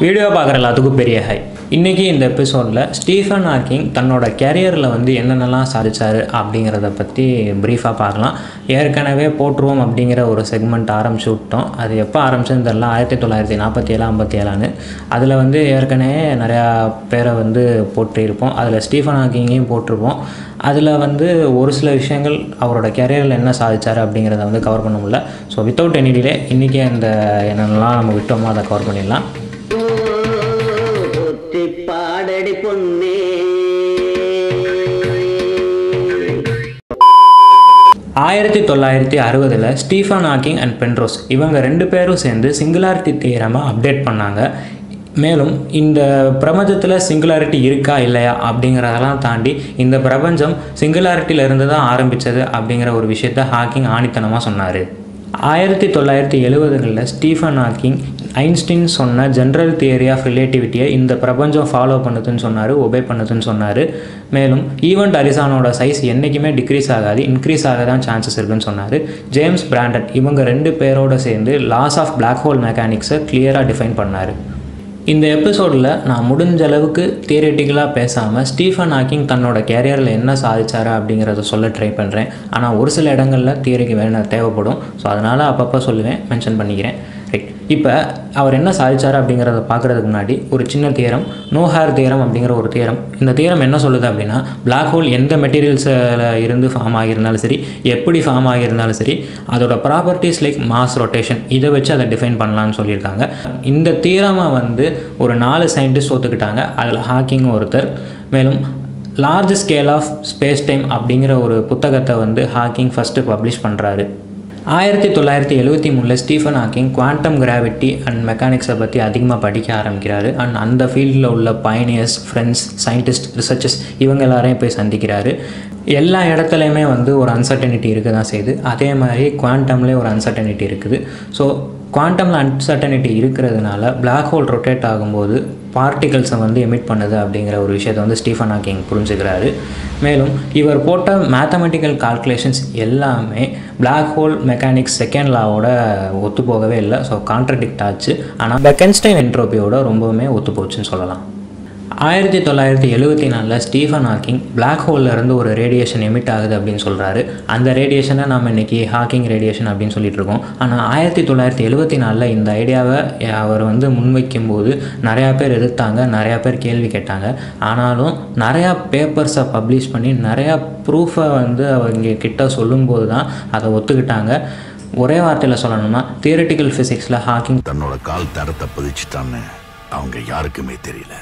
video பார்க்குற எல்லாத்துக்கும் பெரிய ஹை இன்றைக்கி இந்த எபிசோடில் ஸ்டீஃபன் ஹாக்கிங் தன்னோட கெரியரில் வந்து என்னென்னலாம் சாதிச்சார் அப்படிங்கிறத பற்றி ப்ரீஃபாக பார்க்கலாம் ஏற்கனவே போட்டுருவோம் அப்படிங்கிற ஒரு செக்மெண்ட் ஆரம்பிச்சு விட்டோம் அது எப்போ ஆரம்பிச்சதுன்னு தெரில ஆயிரத்தி தொள்ளாயிரத்தி நாற்பத்தி ஏழு ஐம்பத்தி ஏழான்னு அதில் வந்து ஏற்கனவே நிறையா பேரை வந்து போட்டிருப்போம் அதில் ஸ்டீஃபன் ஹாக்கிங்கையும் போட்டிருப்போம் அதில் வந்து ஒரு சில விஷயங்கள் அவரோட கெரியரில் என்ன சாதிச்சார் அப்படிங்கிறத வந்து கவர் பண்ண முடியல ஸோ வித்தவுட் எனி டிலே இன்றைக்கி அந்த என்னென்னலாம் நம்ம விட்டோமோ அதை கவர் பண்ணிடலாம் ஒத்தி பாடடி பொன்னே ஆயிரத்தி தொள்ளாயிரத்தி அறுபதில் ஸ்டீஃபன் ஹாக்கிங் அண்ட் பென்ரோஸ் இவங்க ரெண்டு பேரும் சேர்ந்து சிங்குலாரிட்டி தியரமை அப்டேட் பண்ணாங்க மேலும் இந்த பிரபஞ்சத்தில் சிங்குலாரிட்டி இருக்கா இல்லையா அப்படிங்கிறதெல்லாம் தாண்டி இந்த பிரபஞ்சம் சிங்குலாரிட்டியில இருந்து தான் ஆரம்பித்தது அப்படிங்கிற ஒரு விஷயத்த ஹாக்கிங் ஆணித்தனமாக சொன்னார் ஆயிரத்தி தொள்ளாயிரத்தி எழுபதுகளில் ஸ்டீஃபன் ஹாக்கிங் ஐன்ஸ்டீன் சொன்ன ஜென்ரல் தியரி ஆஃப் ரிலேட்டிவிட்டியை இந்த பிரபஞ்சம் ஃபாலோ பண்ணுதுன்னு சொன்னார் ஒபே பண்ணுதுன்னு சொன்னார் மேலும் ஈவெண்ட் அரிசானோட சைஸ் என்றைக்குமே டிக்ரீஸ் ஆகாது இன்க்ரீஸ் ஆக தான் சான்சஸ் இருக்குன்னு சொன்னார் ஜேம்ஸ் பிராண்டன் இவங்க ரெண்டு பேரோட சேர்ந்து லாஸ் ஆஃப் பிளாக் ஹோல் மெக்கானிக்ஸை கிளியராக டிஃபைன் பண்ணார் இந்த எபிசோடில் நான் முடிஞ்ச அளவுக்கு தியரட்டிக்கலாக பேசாமல் ஸ்டீஃபன் ஹாக்கிங் தன்னோட கேரியரில் என்ன சாதிச்சாரு அப்படிங்கிறத சொல்ல ட்ரை பண்ணுறேன் ஆனால் ஒரு சில இடங்களில் தியரிக்கு வேணும் தேவைப்படும் ஸோ அதனால் அப்பப்போ சொல்லுவேன் மென்ஷன் பண்ணிக்கிறேன் ரைட் இப்போ அவர் என்ன சாதிச்சார் அப்படிங்கிறத பார்க்குறதுக்கு முன்னாடி ஒரு சின்ன தியரம் நோ ஹேர் தியரம் அப்படிங்கிற ஒரு தியரம் இந்த தியரம் என்ன சொல்லுது அப்படின்னா Black ஹோல் எந்த மெட்டீரியல்ஸில் இருந்து ஃபார்ம் ஆகியிருந்தாலும் சரி எப்படி ஃபார்ம் ஆகியிருந்தாலும் சரி அதோட ப்ராப்பர்ட்டிஸ் லைக் மாஸ் ரொட்டேஷன் இதை வச்சு அதை டிஃபைன் பண்ணலாம்னு சொல்லியிருக்காங்க இந்த தியரமை வந்து ஒரு நாலு சயின்டிஸ்ட் ஒத்துக்கிட்டாங்க அதில் ஹாக்கிங் ஒருத்தர் மேலும் large scale of space time அப்படிங்கிற ஒரு புத்தகத்தை வந்து ஹாக்கிங் ஃபஸ்ட்டு பப்ளிஷ் பண்ணுறாரு ஆயிரத்தி தொள்ளாயிரத்தி எழுபத்தி மூணில் Stephen Hawking quantum gravity and மெக்கானிக்ஸை பற்றி அதிகமாக படிக்க ஆரம்பிக்கிறாரு அண்ட் அந்த ஃபீல்டில் உள்ள பயனியர்ஸ் ஃப்ரெண்ட்ஸ் சயின்டிஸ்ட் ரிசர்ச்சர்ஸ் இவங்க எல்லாரையும் போய் சந்திக்கிறாரு எல்லா இடத்துலையுமே வந்து ஒரு அன்சர்டனிட்டி இருக்க தான் செய்யுது அதே மாதிரி குவாண்டம்லேயே ஒரு அன்சர்டனிட்டி இருக்குது ஸோ குவாண்டமில் அன்சர்டனிட்டி இருக்கிறதுனால Black ஹோல் ரொட்டேட் ஆகும்போது பார்ட்டிகல்ஸை வந்து எமிட் பண்ணுது அப்படிங்கிற ஒரு விஷயத்தை வந்து ஸ்டீஃபன் ஹாக்கிங் புரிஞ்சுக்கிறாரு மேலும் இவர் போட்ட மேத்தமெட்டிக்கல் கால்குலேஷன்ஸ் எல்லாமே Black ஹோல் மெக்கானிக்ஸ் செகண்ட் லாவோட ஒத்து போகவே இல்லை ஸோ கான்ட்ரடிக்ட் ஆச்சு ஆனால் பெக்கன்ஸ்டைன் என்ட்ரோபியோட ரொம்பவுமே ஒத்து போச்சுன்னு சொல்லலாம் ஆயிரத்தி தொள்ளாயிரத்தி எழுபத்தி நாலில் ஸ்டீஃபன் ஹாக்கிங் பிளாக் இருந்து ஒரு ரேடியேஷன் எமிட் ஆகுது அப்படின்னு சொல்கிறாரு அந்த ரேடியேஷனை நம்ம இன்றைக்கி ஹாக்கிங் ரேடியேஷன் அப்படின்னு சொல்லிட்டு இருக்கோம் ஆனால் ஆயிரத்தி தொள்ளாயிரத்தி எழுபத்தி நாலில் இந்த ஐடியாவை அவர் வந்து முன்வைக்கும்போது நிறையா பேர் எதிர்த்தாங்க நிறையா பேர் கேள்வி கேட்டாங்க ஆனாலும் நிறையா பேப்பர்ஸை பப்ளிஷ் பண்ணி நிறையா ப்ரூஃபை வந்து அவங்க கிட்ட சொல்லும்போது தான் அதை ஒத்துக்கிட்டாங்க ஒரே வார்த்தையில் சொல்லணும்னா தியரட்டிக்கல் ஃபிசிக்ஸில் ஹாக்கிங் தன்னோட கால் தரத்தை பதிச்சுட்டான்னு அவங்க யாருக்குமே தெரியல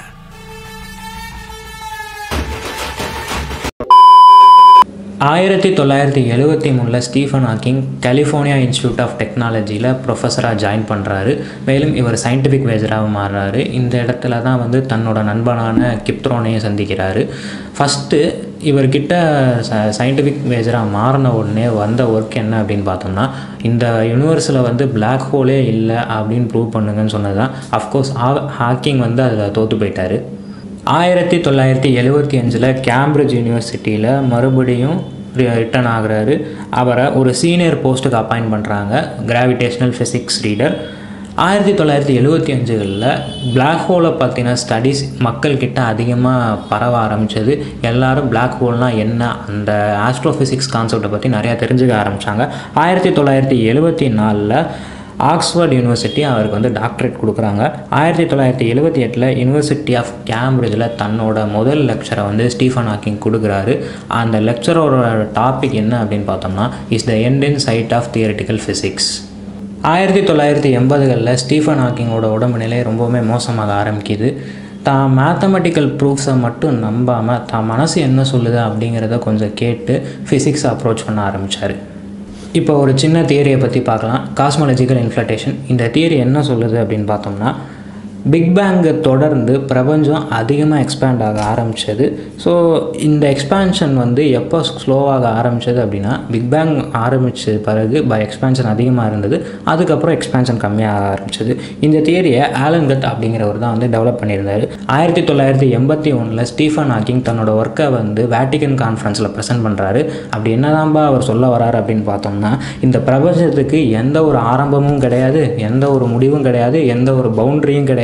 ஆயிரத்தி தொள்ளாயிரத்தி எழுபத்தி மூணில் Stephen Hawking California institute of டெக்னாலஜியில் ப்ரொஃபஸராக ஜாயின் பண்ணுறாரு மேலும் இவர் சயின்டிஃபிக் வேஜராக மாறுறாரு இந்த இடத்துல தான் வந்து தன்னோட நண்பனான கிப்த்ரோனையும் சந்திக்கிறாரு ஃபஸ்ட்டு இவர்கிட்ட ச சயின்டிஃபிக் மேஜராக மாறின உடனே வந்த ஒர்க் என்ன அப்படின்னு பார்த்தோம்னா இந்த யூனிவர்ஸில் வந்து Black ஹோலே இல்லை அப்படின்னு ப்ரூவ் பண்ணுங்கன்னு சொன்னது தான் அஃப்கோர்ஸ் ஹாக்கிங் வந்து அதில் தோற்று போயிட்டாரு ஆயிரத்தி தொள்ளாயிரத்தி எழுபத்தி அஞ்சில் கேம்பிரிட்ஜ் யூனிவர்சிட்டியில் மறுபடியும் ரிட்டர்ன் ஆகுறாரு அவரை ஒரு சீனியர் போஸ்ட்டுக்கு அப்பாயிண்ட் பண்ணுறாங்க கிராவிடேஷனல் ஃபிசிக்ஸ் ரீடர் ஆயிரத்தி தொள்ளாயிரத்தி எழுபத்தி அஞ்சுகளில் பிளாக் ஹோலை பற்றின ஸ்டடீஸ் மக்கள்கிட்ட அதிகமாக பரவ ஆரம்பித்தது எல்லாரும் Black ஹோல்னால் என்ன அந்த ஆஸ்ட்ரோஃபிசிக்ஸ் கான்செப்டை பற்றி நிறையா தெரிஞ்சுக்க ஆரம்பித்தாங்க ஆயிரத்தி தொள்ளாயிரத்தி எழுபத்தி நாலில் ஆக்ஸ்ஃபோர்ட் யூனிவர்சிட்டி அவருக்கு வந்து டாக்டரேட் கொடுக்குறாங்க ஆயிரத்தி தொள்ளாயிரத்தி எழுபத்தி எட்டில் யூனிவர்சிட்டி ஆஃப் கேம்பிரிட்ஜில் தன்னோட முதல் லெக்சரை வந்து ஸ்டீஃபன் ஹாக்கிங் கொடுக்குறாரு அந்த லெக்சரோட டாபிக் என்ன அப்படின்னு பார்த்தோம்னா is the end in sight of theoretical physics ஆயிரத்தி தொள்ளாயிரத்தி எண்பதுகளில் ஸ்டீஃபன் ஹாக்கிங்கோட உடம்பு நிலை ரொம்பவுமே மோசமாக ஆரம்பிக்குது தான் மேத்தமெட்டிக்கல் ப்ரூஃப்ஸை மட்டும் நம்பாமல் தான் மனசு என்ன சொல்லுது அப்படிங்கிறத கொஞ்சம் கேட்டு ஃபிசிக்ஸை அப்ரோச் பண்ண ஆரம்பித்தார் இப்போ ஒரு சின்ன தியரியை பற்றி பார்க்கலாம் காஸ்மாலஜிக்கல் இன்ஃப்ளட்டேஷன் இந்த தியரி என்ன சொல்லுது அப்படின்னு பார்த்தோம்னா பிக் பேங்கை தொடர்ந்து பிரபஞ்சம் அதிகமாக எக்ஸ்பேண்ட் ஆக ஆரம்பிச்சது ஸோ இந்த எக்ஸ்பேன்ஷன் வந்து எப்போ ஸ்லோவாக ஆரம்பிச்சது அப்படின்னா பிக் பேங் ஆரம்பித்த பிறகு பை எக்ஸ்பேன்ஷன் அதிகமாக இருந்தது அதுக்கப்புறம் எக்ஸ்பேன்ஷன் கம்மியாக ஆரம்பிச்சது இந்த தியரியை ஆலன் கட் அப்படிங்கிறவர் தான் வந்து டெவலப் பண்ணியிருந்தார் ஆயிரத்தி தொள்ளாயிரத்தி எண்பத்தி ஒன்றில் ஸ்டீஃபன் ஹாக்கிங் தன்னோட ஒர்க்கை வந்து வேட்டிகன் கான்ஃபரன்ஸில் ப்ரெசென்ட் பண்ணுறாரு அப்படி என்னதான்பா அவர் சொல்ல வராரு அப்படின்னு பார்த்தோம்னா இந்த பிரபஞ்சத்துக்கு எந்த ஒரு ஆரம்பமும் கிடையாது எந்த ஒரு முடிவும் கிடையாது எந்த ஒரு பவுண்டரியும் கிடையாது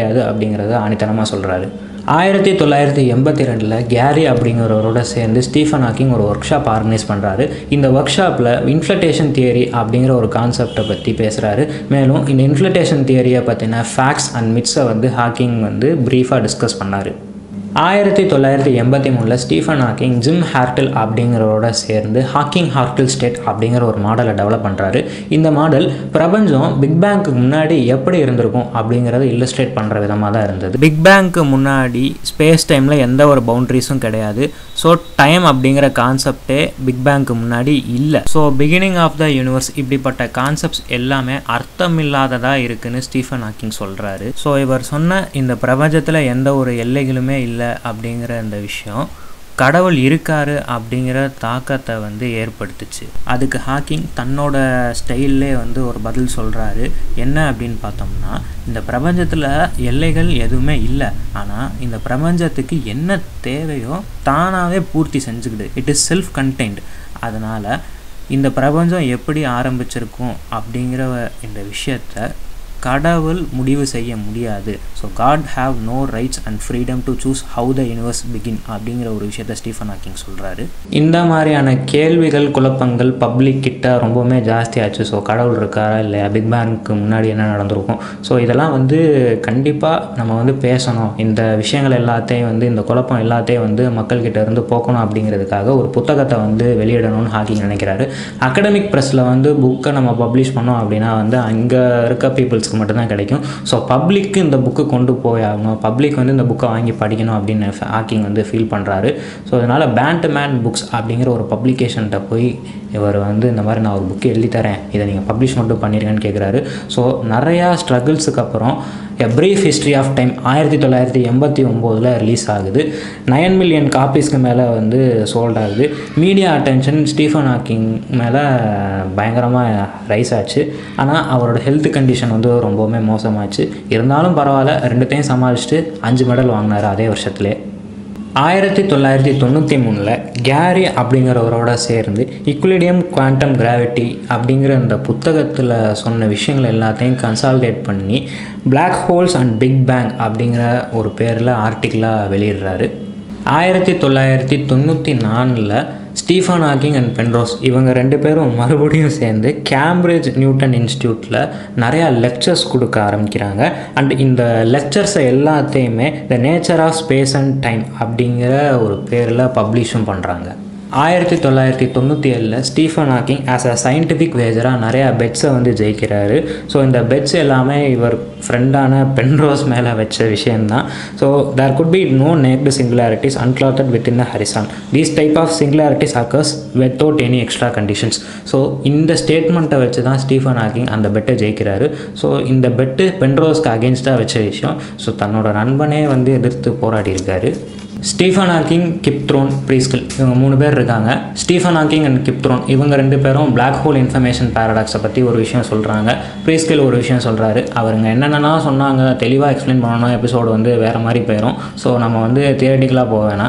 கிடையாது அப்படிங்கிறத ஆணித்தனமாக சொல்கிறாரு ஆயிரத்தி தொள்ளாயிரத்தி எண்பத்தி ரெண்டில் கேரி அப்படிங்கிறவரோட சேர்ந்து ஸ்டீஃபன் ஹாக்கிங் ஒரு ஒர்க் ஷாப் ஆர்கனைஸ் பண்ணுறாரு இந்த ஒர்க் ஷாப்பில் இன்ஃப்ளட்டேஷன் தியரி அப்படிங்கிற ஒரு கான்செப்டை பற்றி பேசுகிறாரு மேலும் இந்த இன்ஃப்ளட்டேஷன் தியரியை பற்றின ஃபேக்ட்ஸ் அண்ட் மிட்ஸை வந்து ஹாக்கிங் வந்து ப்ரீஃபாக டிஸ்கஸ் பண்ணார் ஆயிரத்தி தொள்ளாயிரத்தி எண்பத்தி மூணில் ஸ்டீஃபன் ஹாக்கிங் ஜிம் ஹார்டில் அப்படிங்கிறவரோட சேர்ந்து ஹாக்கிங் ஹார்டில் ஸ்டேட் அப்படிங்கிற ஒரு மாடலை டெவலப் பண்ணுறாரு இந்த மாடல் பிரபஞ்சம் பிக் பேங்க்கு முன்னாடி எப்படி இருந்திருக்கும் அப்படிங்கிறத இல்லஸ்ட்ரேட் பண்ணுற விதமாக தான் இருந்தது பிக் பேங்க்கு முன்னாடி ஸ்பேஸ் டைமில் எந்த ஒரு பவுண்ட்ரிஸும் கிடையாது ஸோ டைம் அப்படிங்கிற கான்செப்டே பிக் பேங்க்கு முன்னாடி இல்லை so beginning of the universe இப்படிப்பட்ட கான்செப்ட்ஸ் எல்லாமே அர்த்தமில்லாததாக இருக்குன்னு ஸ்டீஃபன் ஹாக்கிங் சொல்கிறாரு ஸோ இவர் சொன்ன இந்த பிரபஞ்சத்தில் எந்த ஒரு எல்லைகளுமே இல்லை அப்படிங்கிற இந்த விஷயம் கடவுள் இருக்காரு அப்படிங்கிற தாக்கத்தை வந்து ஏற்படுத்துச்சு அதுக்கு ஹாக்கிங் தன்னோட ஸ்டைல்லே வந்து ஒரு பதில் சொல்கிறாரு என்ன அப்படின்னு பார்த்தோம்னா இந்த பிரபஞ்சத்தில் எல்லைகள் எதுவுமே இல்லை ஆனால் இந்த பிரபஞ்சத்துக்கு என்ன தேவையோ தானாகவே பூர்த்தி செஞ்சுக்கிடு இட் இஸ் செல்ஃப் கண்டெய்ன்ட் அதனால் இந்த பிரபஞ்சம் எப்படி ஆரம்பிச்சிருக்கும் அப்படிங்கிற இந்த விஷயத்த கடவுள் முடிவு செய்ய முடியாது so God have no rights and freedom to choose how the universe begin அப்படிங்கிற ஒரு விஷயத்த ஸ்டீஃபன் ஹாக்கிங் சொல்கிறாரு இந்த மாதிரியான கேள்விகள் குழப்பங்கள் பப்ளிக் கிட்ட ரொம்பவுமே ஜாஸ்தியாச்சு ஸோ கடவுள் இருக்காரா இல்லையா பிக் பேங்க்கு முன்னாடி என்ன நடந்திருக்கும் ஸோ இதெல்லாம் வந்து கண்டிப்பாக நம்ம வந்து பேசணும் இந்த விஷயங்கள் எல்லாத்தையும் வந்து இந்த குழப்பம் எல்லாத்தையும் வந்து மக்கள்கிட்ட இருந்து போக்கணும் அப்படிங்கிறதுக்காக ஒரு புத்தகத்தை வந்து வெளியிடணும்னு ஹாக்கிங் நினைக்கிறாரு அகடமிக் ப்ரெஸ்ஸில் வந்து புக்கை நம்ம பப்ளிஷ் பண்ணோம் அப்படின்னா வந்து அங்கே இருக்க பீப்புள்ஸ்க்கு மட்டும்தான் கிடைக்கும் ஸோ பப்ளிக்கு இந்த புக்கு கொண்டு போய் ஆகணும் பப்ளிக் வந்து இந்த புக்கை வாங்கி படிக்கணும் அப்படின்னு ஹாக்கிங் வந்து ஃபீல் பண்ணுறாரு ஸோ அதனால் பேண்ட் மேன் புக்ஸ் அப்படிங்கிற ஒரு பப்ளிகேஷன்கிட்ட போய் இவர் வந்து இந்த மாதிரி நான் ஒரு புக்கு எழுதி தரேன் இதை நீங்கள் பப்ளிஷ் மட்டும் பண்ணிருங்கன்னு கேட்குறாரு ஸோ நிறையா ஸ்ட்ரகிள்ஸுக்கு அப்புறம் a brief history of time ஆயிரத்தி தொள்ளாயிரத்தி எண்பத்தி ஒம்போதில் ரிலீஸ் ஆகுது நயன் மில்லியன் காப்பீஸ்க்கு மேலே வந்து சோல்ட் ஆகுது மீடியா அட்டென்ஷன் ஸ்டீஃபன் ஹாக்கிங் மேலே பயங்கரமாக ரைஸ் ஆச்சு ஆனால் அவரோட ஹெல்த் கண்டிஷன் வந்து ரொம்பவுமே மோசமாச்சு இருந்தாலும் பரவாயில்ல ரெண்டுத்தையும் சமாளிச்சுட்டு அஞ்சு மெடல் வாங்கினார் அதே வருஷத்துலேயே ஆயிரத்தி தொள்ளாயிரத்தி தொண்ணூற்றி மூணில் கேரி அப்படிங்கிறவரோட சேர்ந்து இக்குலிடியம் குவாண்டம் கிராவிட்டி அப்படிங்கிற இந்த புத்தகத்தில் சொன்ன விஷயங்கள் எல்லாத்தையும் கன்சால்டேட் பண்ணி black holes and big bang அப்படிங்கிற ஒரு பேரில் ஆர்டிக்கிளாக வெளியிடுறாரு ஆயிரத்தி தொள்ளாயிரத்தி தொண்ணூற்றி நாலில் ஸ்டீஃபன் ஹாக்கிங் அண்ட் பென்ரோஸ் இவங்க ரெண்டு பேரும் மறுபடியும் சேர்ந்து கேம்பிரிட்ஜ் நியூட்டன் இன்ஸ்டியூட்டில் நிறையா லெக்சர்ஸ் கொடுக்க ஆரம்பிக்கிறாங்க அண்ட் இந்த லெக்சர்ஸை எல்லாத்தையுமே the nature of space and time அப்படிங்கிற ஒரு பேரில் பப்ளிஷும் பண்ணுறாங்க ஆயிரத்தி தொள்ளாயிரத்தி தொண்ணூற்றி ஏழில் Stephen Hawking as a scientific வேஜராக நிறையா பெட்ஸை வந்து ஜெயிக்கிறாரு ஸோ இந்த பெட்ஸ் எல்லாமே இவர் ஃப்ரெண்டான பென்ரோஸ் மேலே வச்ச விஷயம்தான் so there could be no naked singularities unclothed within the horizon these type of singularities occurs without any extra conditions so இந்த ஸ்டேட்மெண்ட்டை வச்சு தான் ஸ்டீஃபன் ஹாக்கிங் அந்த பெட்டை ஜெயிக்கிறாரு ஸோ இந்த பெட்டு பென்ரோஸ்க்கு அகேன்ஸ்டாக வச்ச விஷயம் ஸோ தன்னோட நண்பனே வந்து எதிர்த்து போராடி இருக்காரு ஸ்டீஃபன் ஹாக்கிங் கிப்த்ரோன் ப்ரீஸ்கில் இவங்க மூணு பேர் இருக்காங்க ஸ்டீஃபன் ஹாக்கிங் அண்ட் கிப்த்ரோன் இவங்க ரெண்டு பேரும் பிளாக் ஹோல் இன்ஃபர்மேஷன் பேரடாக்ஸை பற்றி ஒரு விஷயம் சொல்கிறாங்க ப்ரீஸ்கில் ஒரு விஷயம் சொல்கிறாரு அவருங்க என்னென்னா சொன்னாங்க தெளிவாக எக்ஸ்பிளைன் பண்ணணும் எபிசோடு வந்து வேறு மாதிரி போயிடும் ஸோ நம்ம வந்து தியரட்டிக்கலாக போக வேணாம்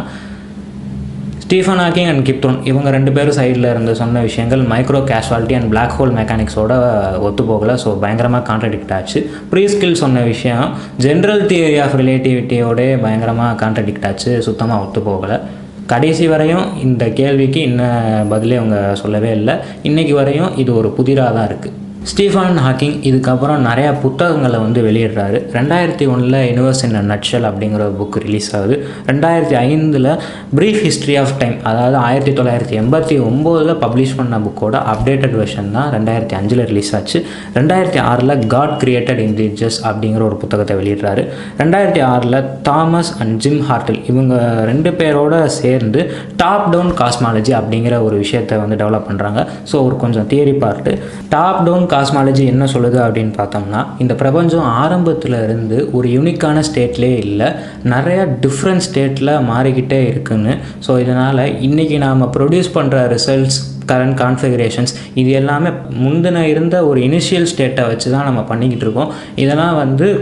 ஸ்டீஃபன் ஹாக்கிங் அண்ட் கிப்த்ரோன் இவங்க ரெண்டு பேரும் சைடில் இருந்து சொன்ன விஷயங்கள் micro causality and black hole மெக்கானிக்ஸோட ஒத்து போகல ஸோ பயங்கரமாக கான்ட்ரடிக்ட் ஆச்சு ப்ரீ ஸ்கில் சொன்ன விஷயம் ஜென்ரல் தியரி ஆஃப் ரிலேட்டிவிட்டியோட பயங்கரமாக கான்ட்ரடிக்ட் ஆச்சு சுத்தமாக ஒத்து போகலை கடைசி வரையும் இந்த கேள்விக்கு இன்னும் பதிலே அவங்க சொல்லவே இல்லை இன்றைக்கி வரையும் இது ஒரு புதிராக தான் இருக்குது ஸ்டீஃபன் ஹாக்கிங் இதுக்கப்புறம் நிறையா புத்தகங்களை வந்து வெளியிடுறாரு ரெண்டாயிரத்தி ஒன்றில் யூனிவர்ஸ் இன் நட்ஷல் அப்படிங்கிற ஒரு புக் ரிலீஸ் ஆகுது ரெண்டாயிரத்தி ஐந்தில் ப்ரீஃப் ஹிஸ்ட்ரி ஆஃப் டைம் அதாவது ஆயிரத்தி தொள்ளாயிரத்தி எண்பத்தி ஒம்போதில் பப்ளிஷ் பண்ண புக்கோட அப்டேட்டட் வெர்ஷன் தான் ரெண்டாயிரத்தி அஞ்சில் ரிலீஸ் ஆச்சு ரெண்டாயிரத்தி ஆறில் காட் கிரியேட்டட் இன்டிஜஸ் அப்படிங்கிற ஒரு புத்தகத்தை வெளியிடுறாரு ரெண்டாயிரத்தி ஆறில் தாமஸ் அண்ட் ஜிம் ஹார்டில் இவங்க ரெண்டு பேரோட சேர்ந்து டாப் டவுன் காஸ்மாலஜி அப்படிங்கிற ஒரு விஷயத்தை வந்து டெவலப் பண்ணுறாங்க ஸோ ஒரு கொஞ்சம் theory part top down cosmology என்ன சொல்லுது அப்படின்னு பார்த்தோம்னா இந்த பிரபஞ்சம் ஆரம்பத்தில் இருந்து ஒரு யூனிக்கான ஸ்டேட்லேயே இல்லை நிறையா டிஃப்ரெண்ட் ஸ்டேட்டில் மாறிக்கிட்டே இருக்குன்னு ஸோ இதனால் இன்றைக்கி நாம் ப்ரொடியூஸ் பண்ணுற ரிசல்ட்ஸ் கரண்ட் கான்ஃபிகரேஷன்ஸ் இது எல்லாமே முந்தின இருந்த ஒரு இனிஷியல் ஸ்டேட்டை வச்சு தான் நம்ம பண்ணிக்கிட்டு இருக்கோம் இதெல்லாம் வந்து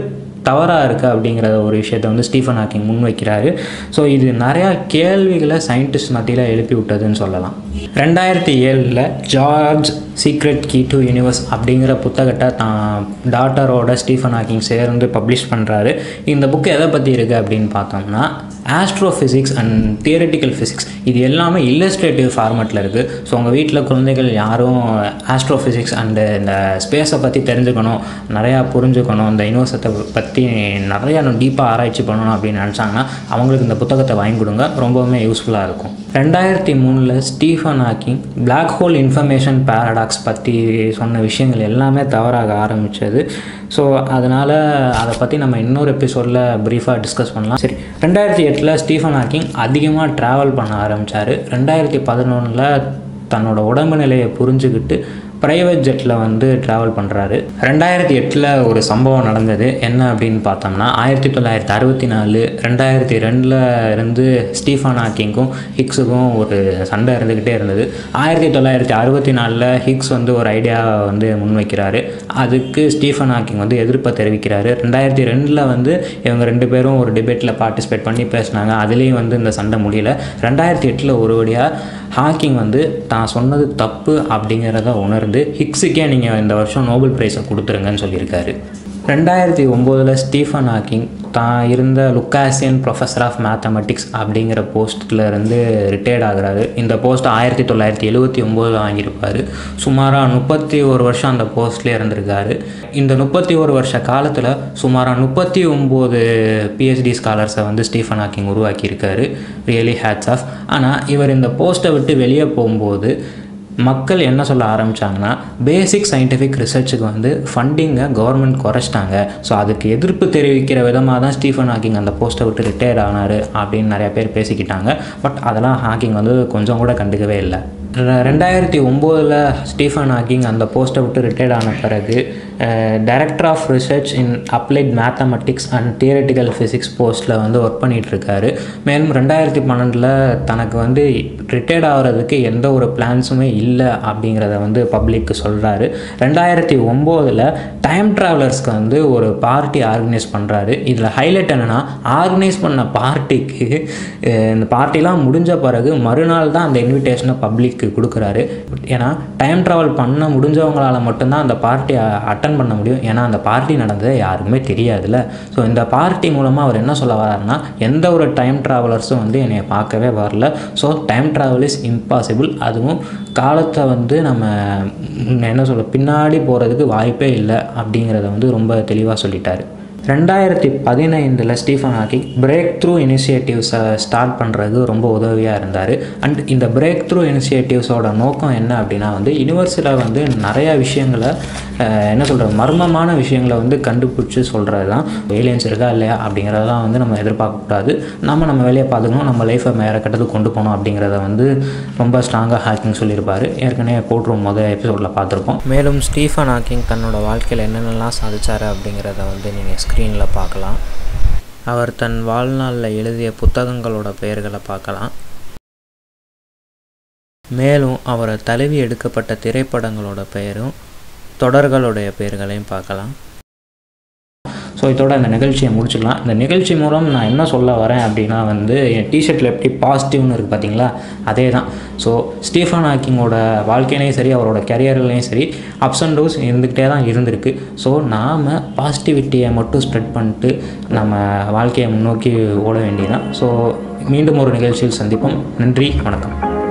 தவறாக இருக்குது அப்படிங்கிற ஒரு விஷயத்தை வந்து ஸ்டீஃபன் ஹாக்கிங் முன்வைக்கிறாரு ஸோ இது நிறையா கேள்விகளை சயின்டிஸ்ட் மத்தியில் எழுப்பி விட்டதுன்னு சொல்லலாம் ரெண்டாயிரத்தி ஏழில் George secret key to universe அப்படிங்கிற புத்தகத்தை தான் டாட்டரோட ஸ்டீஃபன் ஹாக்கிங் சேர்ந்து பப்ளிஷ் பண்ணுறாரு இந்த புக்கு எதை பற்றி இருக்குது அப்படின்னு பார்த்தோம்னா ஆஸ்ட்ரோஃபிசிக்ஸ் அண்ட் தியரட்டிக்கல் ஃபிசிக்ஸ் இது எல்லாமே இல்லஸ்ட்ரேட்டிவ் ஃபார்மேட்டில் இருக்குது ஸோ உங்கள் வீட்டில் குழந்தைகள் யாரும் ஆஸ்ட்ரோஃபிசிக்ஸ் அண்டு இந்த ஸ்பேஸை பற்றி தெரிஞ்சுக்கணும் நிறையா புரிஞ்சுக்கணும் இந்த யூனிவர்சத்தை பற்றி நிறையா டீப்பாக ஆராய்ச்சி பண்ணணும் அப்படின்னு நினச்சாங்கன்னா அவங்களுக்கு இந்த புத்தகத்தை வாங்கி கொடுங்க ரொம்பவுமே யூஸ்ஃபுல்லாக இருக்கும் ரெண்டாயிரத்தி மூணில் Stephen Hawking black hole information paradox பற்றி சொன்ன விஷயங்கள் எல்லாமே தவறாக ஆரம்பித்தது ஸோ அதனால் அதை பற்றி நம்ம இன்னொரு எபிசோடில் ப்ரீஃபாக டிஸ்கஸ் பண்ணலாம் சரி ரெண்டாயிரத்தி எட்டில் ஸ்டீஃபன் ஹாக்கிங் அதிகமாக ட்ராவல் பண்ண ஆரம்பித்தார் ரெண்டாயிரத்தி பதினொன்றில் தன்னோட உடம்பு நிலையை புரிஞ்சுக்கிட்டு ப்ரைவேட் ஜெட்டில் வந்து ட்ராவல் பண்ணுறாரு ரெண்டாயிரத்தி எட்டில் ஒரு சம்பவம் நடந்தது என்ன அப்படின்னு பார்த்தோம்னா ஆயிரத்தி தொள்ளாயிரத்தி அறுபத்தி நாலு ரெண்டாயிரத்தி ரெண்டில் இருந்து ஸ்டீஃபன் ஹாக்கிங்க்கும் ஹிக்ஸுக்கும் ஒரு சண்டை இருந்துக்கிட்டே இருந்தது ஆயிரத்தி தொள்ளாயிரத்தி அறுபத்தி நாலில் ஹிக்ஸ் வந்து ஒரு ஐடியா வந்து முன்வைக்கிறாரு அதுக்கு ஸ்டீஃபன் ஹாக்கிங் வந்து எதிர்ப்பை தெரிவிக்கிறாரு ரெண்டாயிரத்தி ரெண்டில் வந்து இவங்க ரெண்டு பேரும் ஒரு டிபேட்டில் பார்ட்டிசிபேட் பண்ணி பேசினாங்க அதுலேயும் வந்து இந்த சண்டை முடியல ரெண்டாயிரத்தி எட்டில் ஒரு வழியாக ஹாக்கிங் வந்து தான் சொன்னது தப்பு அப்படிங்கிறத உணர்ந்து ஹிக்ஸுக்கே நீங்கள் இந்த வருஷம் நோபல் ப்ரைஸை கொடுத்துருங்கன்னு சொல்லியிருக்காரு ரெண்டாயிரத்தி ஒம்போதில் ஸ்டீஃபன் ஹாக்கிங் தான் இருந்த லுக்காசியன் ப்ரொஃபஸர் ஆஃப் மேத்தமெட்டிக்ஸ் அப்படிங்கிற போஸ்ட்டில் இருந்து ரிட்டையர்ட் ஆகுறாரு இந்த போஸ்ட் ஆயிரத்தி தொள்ளாயிரத்தி எழுபத்தி ஒம்போதில் வாங்கியிருப்பார் சுமாராக முப்பத்தி ஒரு வருஷம் அந்த போஸ்ட்லேயே இருந்திருக்காரு இந்த முப்பத்தி ஒரு வருஷ காலத்தில் சுமாராக முப்பத்தி ஒம்பது பிஹெச்டி ஸ்காலர்ஸை வந்து ஸ்டீஃபன் ஹாக்கிங் உருவாக்கியிருக்காரு ரியலி ஹேட்ஸ் ஆஃப் ஆனால் இவர் இந்த போஸ்ட்டை விட்டு வெளியே போகும்போது மக்கள் என்ன சொல்ல ஆரம்பித்தாங்கன்னா பேசிக் சயின்டிஃபிக் ரிசர்ச்சுக்கு வந்து ஃபண்டிங்கை கவர்மெண்ட் குறைச்சிட்டாங்க ஸோ அதுக்கு எதிர்ப்பு தெரிவிக்கிற விதமாக தான் ஸ்டீஃபன் ஹாக்கிங் அந்த போஸ்ட்டை விட்டு ரிட்டையர் ஆனார் அப்படின்னு நிறைய பேர் பேசிக்கிட்டாங்க பட் அதெல்லாம் ஹாக்கிங் வந்து கொஞ்சம் கூட கண்டுக்கவே இல்லை ரெ- ரெண்டாயிரத்தி ஒம்போதில் ஸ்டீஃபன் ஹாக்கிங் அந்த போஸ்ட்டை விட்டு ரிட்டையர்ட் ஆன பிறகு director of research in applied mathematics and theoretical physics போஸ்ட்டில் வந்து ஒர்க் பண்ணிட்டு இருக்காரு மேலும் ரெண்டாயிரத்தி பன்னெண்டில் தனக்கு வந்து ரிட்டையர்ட் ஆகிறதுக்கு எந்த ஒரு பிளான்ஸுமே இல்லை அப்படிங்கிறத வந்து பப்ளிக்கு சொல்கிறாரு ரெண்டாயிரத்தி ஒம்போதில் டைம் ட்ராவலர்ஸ்க்கு வந்து ஒரு பார்ட்டி ஆர்கனைஸ் பண்ணுறாரு இதில் ஹைலைட் என்னென்னா ஆர்கனைஸ் பண்ண பார்ட்டிக்கு இந்த பார்ட்டிலாம் முடிஞ்ச பிறகு மறுநாள் தான் அந்த இன்விடேஷனை பப்ளிக்கு கொடுக்குறாரு ஏன்னா டைம் ட்ராவல் பண்ண முடிஞ்சவங்களால மட்டும்தான் அந்த பார்ட்டி அட்டன் பண்ண முடியும் ஏன்னா அந்த பார்ட்டி நடந்தது யாருக்குமே தெரியாதுல்ல ஸோ இந்த பார்ட்டி மூலமாக அவர் என்ன சொல்ல வர்றாருன்னா எந்த ஒரு டைம் ட்ராவலர்ஸும் வந்து என்னை பார்க்கவே வரல so time travel is impossible அதுவும் காலத்தை வந்து நம்ம ம், என்ன சொல்ல பின்னாடி போகிறதுக்கு வாய்ப்பே இல்லை அப்படிங்கிறத வந்து ரொம்ப தெளிவாக சொல்லிட்டாரு ரெண்டாயிரத்தி பதினைந்தில் ஸ்டீஃபன் ஹாக்கிங் பிரேக் த்ரூ இனிஷியேட்டிவ்ஸை ஸ்டார்ட் பண்ணுறது ரொம்ப உதவியாக இருந்தார் அண்ட் இந்த பிரேக் த்ரூ இனிஷியேட்டிவ்ஸோட நோக்கம் என்ன அப்படின்னா வந்து யூனிவர்ஸில் வந்து நிறையா விஷயங்களை அஹ், என்ன சொல்கிறது மர்மமான விஷயங்களை வந்து கண்டுபிடிச்சி சொல்கிறது தான் ஏலியன்ஸ் இருக்கா இல்லையா அப்படிங்கிறதெல்லாம் வந்து நம்ம எதிர்பார்க்கக்கூடாது நம்ம நம்ம வேலையை பார்த்துக்கணும் நம்ம லைஃப்பை வேறு கட்டத்துக்கு கொண்டு போகணும் அப்படிங்கிறத வந்து ரொம்ப ஸ்ட்ராங்காக ஹாக்கிங் சொல்லியிருப்பார் ஏற்கனவே கோட்ரூம் முதல் எபிசோடில் பார்த்துருப்போம் மேலும் ஸ்டீஃபன் ஹாக்கிங் தன்னோட வாழ்க்கையில் என்னென்னலாம் சாதிச்சாரு அப்படிங்கிறத வந்து நீங்கள் ஸ்க்ரீனில் பார்க்கலாம் அவர் தன் வாழ்நாளில் எழுதிய புத்தகங்களோட பெயர்களை பார்க்கலாம் மேலும் அவரை தழுவி எடுக்கப்பட்ட திரைப்படங்களோட பெயரும் தொடர்களுடைய பெயர்களையும் பார்க்கலாம் ஸோ இதோட இந்த நிகழ்ச்சியை முடிச்சுக்கலாம் இந்த நிகழ்ச்சி மூலம் நான் என்ன சொல்ல வரேன் அப்படின்னா வந்து என் டிஷர்ட்டில் எப்படி பாசிட்டிவ்னு இருக்குது பார்த்தீங்களா அதே தான் ஸோ ஸ்டீஃபன் ஹாக்கிங்கோட வாழ்க்கையிலையும் சரி அவரோட கரியர்லையும் சரி அப்ஸ் அண்ட் டவுன்ஸ் இருந்துக்கிட்டே தான் இருந்திருக்கு ஸோ நாம் பாசிட்டிவிட்டியை மட்டும் ஸ்ப்ரெட் பண்ணிட்டு நம்ம வாழ்க்கையை முன்னோக்கி ஓட வேண்டியதான் ஸோ மீண்டும் ஒரு நிகழ்ச்சியில் சந்திப்போம் நன்றி வணக்கம்